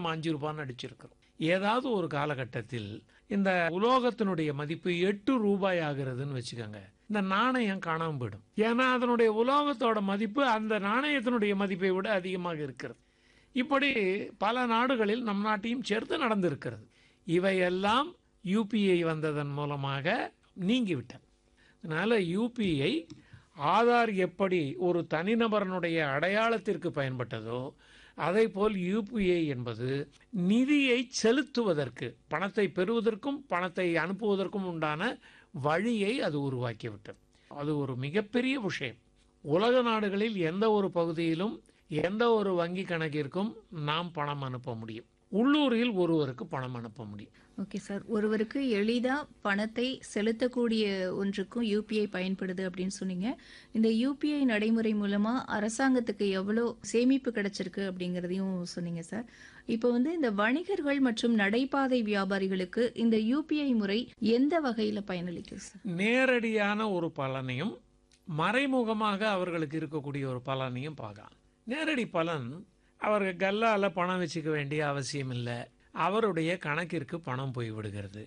நம்ம அஞ்சு ரூபான்னு அடிச்சிருக்கிறோம் ஏதாவது ஒரு காலகட்டத்தில் இந்த உலோகத்தினுடைய மதிப்பு எட்டு ரூபாய் ஆகிறதுன்னு வச்சுக்கோங்க இந்த நாணயம் காணாம போயிடும் ஏன்னா அதனுடைய உலோகத்தோட மதிப்பு அந்த நாணயத்தினுடைய மதிப்பை விட அதிகமாக இருக்கிறது இப்படி பல நாடுகளில் நம் நாட்டையும் சேர்த்து நடந்திருக்கிறது இவையெல்லாம் யூபிஐ வந்ததன் மூலமாக நீங்கிவிட்டது அதனால யூபிஐ ஆதார் எப்படி ஒரு தனிநபரனுடைய அடையாளத்திற்கு பயன்பட்டதோ அதை போல் யூபிஐ என்பது நிதியை செலுத்துவதற்கு பணத்தை பெறுவதற்கும் பணத்தை அனுப்புவதற்கும் உண்டான வழியை அது உருவாக்கிவிட்டது அது ஒரு மிகப்பெரிய விஷயம் உலக நாடுகளில் எந்த ஒரு பகுதியிலும் எந்த ஒரு வங்கி கணக்கிற்கும் நாம் பணம் அனுப்ப முடியும் உள்ளூரில் ஒருவருக்கு பணம் அனுப்ப முடியும் ஓகே சார் ஒருவருக்கு எளிதா பணத்தை செலுத்தக்கூடிய ஒன்றுக்கும் யூபிஐ பயன்படுது அப்படின்னு சொன்னீங்க இந்த யூபிஐ நடைமுறை மூலமா அரசாங்கத்துக்கு எவ்வளோ சேமிப்பு கிடைச்சிருக்கு அப்படிங்கிறதையும் சொன்னீங்க சார் இப்போ வந்து இந்த வணிகர்கள் மற்றும் நடைபாதை வியாபாரிகளுக்கு இந்த யூபிஐ முறை எந்த வகையில பயனளிக்கும் சார் நேரடியான ஒரு பலனையும் மறைமுகமாக அவர்களுக்கு இருக்கக்கூடிய ஒரு பலனையும் பார்க்கலாம் நேரடி பலன் அவர்கள் கல்லால பணம் வச்சுக்க வேண்டிய அவசியம் இல்லை அவருடைய கணக்கிற்கு பணம் போய் விடுகிறது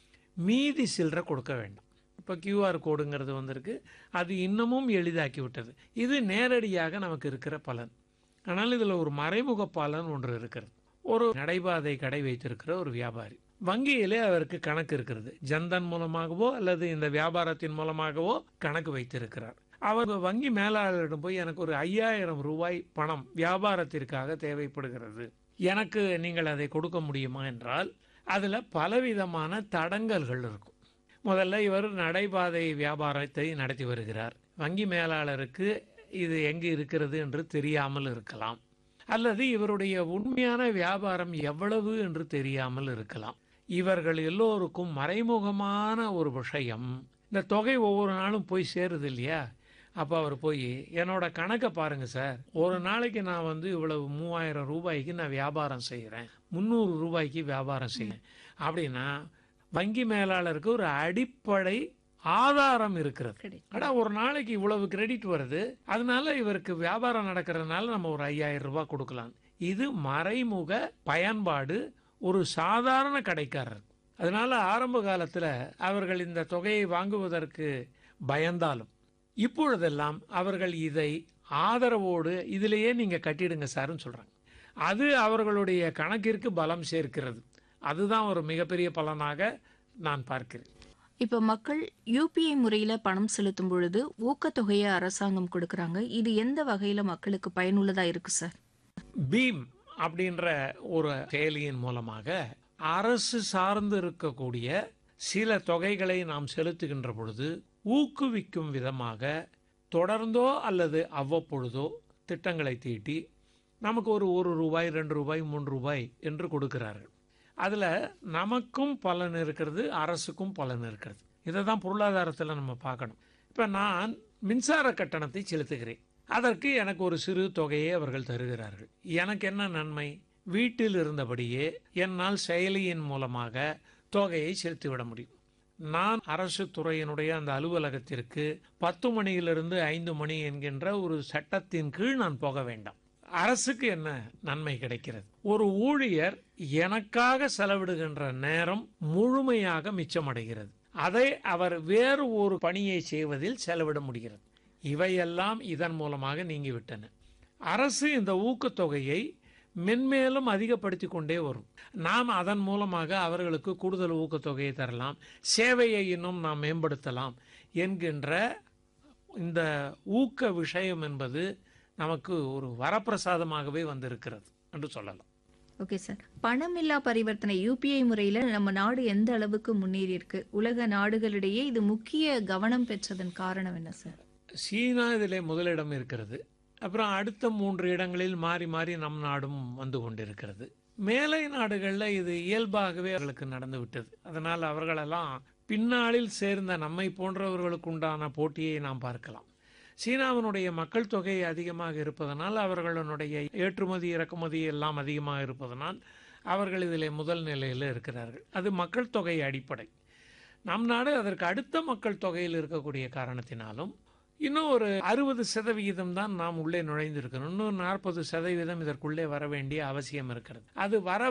மீதி சில்லறை கொடுக்க வேண்டாம் இப்போ கியூஆர் கோடுங்கிறது வந்திருக்கு அது இன்னமும் எளிதாக்கி விட்டது இது நேரடியாக நமக்கு இருக்கிற பலன் ஆனால் இதில் ஒரு மறைமுக பலன் ஒன்று இருக்கிறது ஒரு நடைபாதை கடை வைத்திருக்கிற ஒரு வியாபாரி வங்கியிலே அவருக்கு கணக்கு இருக்கிறது ஜன்தன் மூலமாகவோ அல்லது இந்த வியாபாரத்தின் மூலமாகவோ கணக்கு வைத்திருக்கிறார் அவர் வங்கி மேலாளரிடம் போய் எனக்கு ஒரு ஐயாயிரம் ரூபாய் பணம் வியாபாரத்திற்காக தேவைப்படுகிறது எனக்கு நீங்கள் அதை கொடுக்க முடியுமா என்றால் அதில் பலவிதமான தடங்கல்கள் இருக்கும் முதல்ல இவர் நடைபாதை வியாபாரத்தை நடத்தி வருகிறார் வங்கி மேலாளருக்கு இது எங்கு இருக்கிறது என்று தெரியாமல் இருக்கலாம் அல்லது இவருடைய உண்மையான வியாபாரம் எவ்வளவு என்று தெரியாமல் இருக்கலாம் இவர்கள் எல்லோருக்கும் மறைமுகமான ஒரு விஷயம் இந்த தொகை ஒவ்வொரு நாளும் போய் சேருது இல்லையா அப்போ அவர் போய் என்னோட கணக்கை பாருங்க சார் ஒரு நாளைக்கு நான் வந்து இவ்வளவு மூவாயிரம் ரூபாய்க்கு நான் வியாபாரம் செய்கிறேன் முந்நூறு ரூபாய்க்கு வியாபாரம் செய்யறேன் அப்படின்னா வங்கி மேலாளருக்கு ஒரு அடிப்படை ஆதாரம் இருக்கிறது கிடைக்கும் அடா ஒரு நாளைக்கு இவ்வளவு கிரெடிட் வருது அதனால இவருக்கு வியாபாரம் நடக்கிறதுனால நம்ம ஒரு ஐயாயிரம் ரூபாய் கொடுக்கலாம் இது மறைமுக பயன்பாடு ஒரு சாதாரண கடைக்காரர் அதனால ஆரம்ப காலத்துல அவர்கள் இந்த தொகையை வாங்குவதற்கு பயந்தாலும் இப்பொழுதெல்லாம் அவர்கள் இதை ஆதரவோடு இதிலேயே நீங்க கட்டிடுங்க சார்னு சொல்றாங்க அது அவர்களுடைய கணக்கிற்கு பலம் சேர்க்கிறது அதுதான் ஒரு மிகப்பெரிய பலனாக நான் பார்க்கிறேன் இப்ப மக்கள் யூபிஐ முறையில பணம் செலுத்தும் பொழுது ஊக்கத்தொகையை அரசாங்கம் கொடுக்கறாங்க இது எந்த வகையில மக்களுக்கு பயனுள்ளதா இருக்கு சார் பீம் அப்படின்ற ஒரு செயலியின் மூலமாக அரசு சார்ந்து இருக்கக்கூடிய சில தொகைகளை நாம் செலுத்துகின்ற பொழுது ஊக்குவிக்கும் விதமாக தொடர்ந்தோ அல்லது அவ்வப்பொழுதோ திட்டங்களை தீட்டி நமக்கு ஒரு ஒரு ரூபாய் ரெண்டு ரூபாய் மூன்று ரூபாய் என்று கொடுக்கிறார்கள் அதில் நமக்கும் பலன் இருக்கிறது அரசுக்கும் பலன் இருக்கிறது இதை தான் பொருளாதாரத்தில் நம்ம பார்க்கணும் இப்போ நான் மின்சார கட்டணத்தை செலுத்துகிறேன் அதற்கு எனக்கு ஒரு சிறு தொகையை அவர்கள் தருகிறார்கள் எனக்கு என்ன நன்மை வீட்டில் இருந்தபடியே என்னால் செயலியின் மூலமாக தொகையை செலுத்திவிட முடியும் நான் அரசு துறையினுடைய அந்த அலுவலகத்திற்கு பத்து மணியிலிருந்து ஐந்து மணி என்கின்ற ஒரு சட்டத்தின் கீழ் நான் போக வேண்டாம் அரசுக்கு என்ன நன்மை கிடைக்கிறது ஒரு ஊழியர் எனக்காக செலவிடுகின்ற நேரம் முழுமையாக மிச்சமடைகிறது அதை அவர் வேறு ஒரு பணியை செய்வதில் செலவிட முடிகிறது இவையெல்லாம் இதன் மூலமாக நீங்கிவிட்டன அரசு இந்த ஊக்கத்தொகையை மென்மேலும் அதிகப்படுத்தி கொண்டே வரும் நாம் அதன் மூலமாக அவர்களுக்கு கூடுதல் ஊக்கத்தொகையை தரலாம் சேவையை இன்னும் நாம் மேம்படுத்தலாம் என்கின்ற இந்த ஊக்க விஷயம் என்பது நமக்கு ஒரு வரப்பிரசாதமாகவே வந்திருக்கிறது என்று சொல்லலாம் ஓகே சார் பணமில்லா பரிவர்த்தனை யூபிஐ முறையில நம்ம நாடு எந்த அளவுக்கு முன்னேறி இருக்கு உலக நாடுகளிடையே இது முக்கிய கவனம் பெற்றதன் காரணம் என்ன சார் சீனா இதிலே முதலிடம் இருக்கிறது அப்புறம் அடுத்த மூன்று இடங்களில் மாறி மாறி நம் நாடும் வந்து கொண்டிருக்கிறது மேலை நாடுகளில் இது இயல்பாகவே அவர்களுக்கு நடந்து விட்டது அதனால் அவர்களெல்லாம் பின்னாளில் சேர்ந்த நம்மை போன்றவர்களுக்கு உண்டான போட்டியை நாம் பார்க்கலாம் சீனாவினுடைய மக்கள் தொகை அதிகமாக இருப்பதனால் அவர்களுடைய ஏற்றுமதி இறக்குமதி எல்லாம் அதிகமாக இருப்பதனால் அவர்கள் இதிலே முதல் நிலையில் இருக்கிறார்கள் அது மக்கள் தொகை அடிப்படை நம் நாடு அதற்கு அடுத்த மக்கள் தொகையில் இருக்கக்கூடிய காரணத்தினாலும் இன்னும் ஒரு அறுபது சதவிகிதம் தான் நாம் உள்ளே நுழைந்திருக்கிறோம் இன்னும் நாற்பது சதவீதம் இதற்குள்ளே வர வேண்டிய அவசியம் இருக்கிறது அது வர